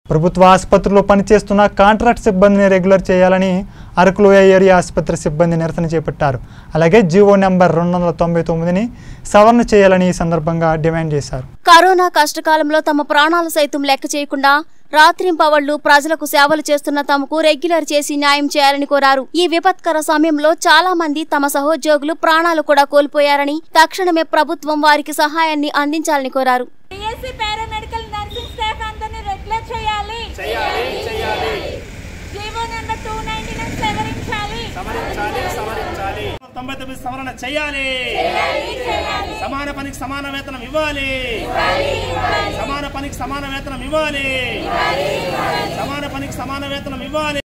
ప్రభుత్వ ఆసుపత్రిలో పనిచేస్తున్న కాంట్రాక్ట్ సిబ్బందిని రెగ్యులర్ చేయాలని అరకులో ఏరియా ఆసుపత్రి సిబ్బంది నిరసన చేపట్టారు అలాగే జీవో నెంబర్ రెండు వందల తొంభై తొమ్మిదిని సవరణ చేయాలని ఈ సందర్భంగా డిమాండ్ చేశారు కరోనా కష్టకాలంలో తమ ప్రాణాలు సైతం లెక్క చేయకుండా రాత్రింపవళ్లు ప్రజలకు సేవలు చేస్తున్న తమకు రెగ్యులర్ చేసి న్యాయం చేయాలని కోరారు ఈ విపత్కర సమయంలో చాలా మంది తమ సహోద్యోగులు ప్రాణాలు కూడా కోల్పోయారని తక్షణమే ప్రభుత్వం వారికి సహాయాన్ని అందించాలని కోరారు బిఎస్సీ పారామెడికల్ నర్సింగ్ స్టాఫ్ అందరినీ రెగ్యులర్ చేయాలి చేయాలి చేయాలి GO number two ninety nine సవరించాలి తొంభై తొమ్మిది సవరణ చేయాలి సమాన పనికి సమాన వేతనం ఇవ్వాలి సమాన పనికి సమాన వేతనం ఇవ్వాలి సమాన పనికి సమాన వేతనం ఇవ్వాలి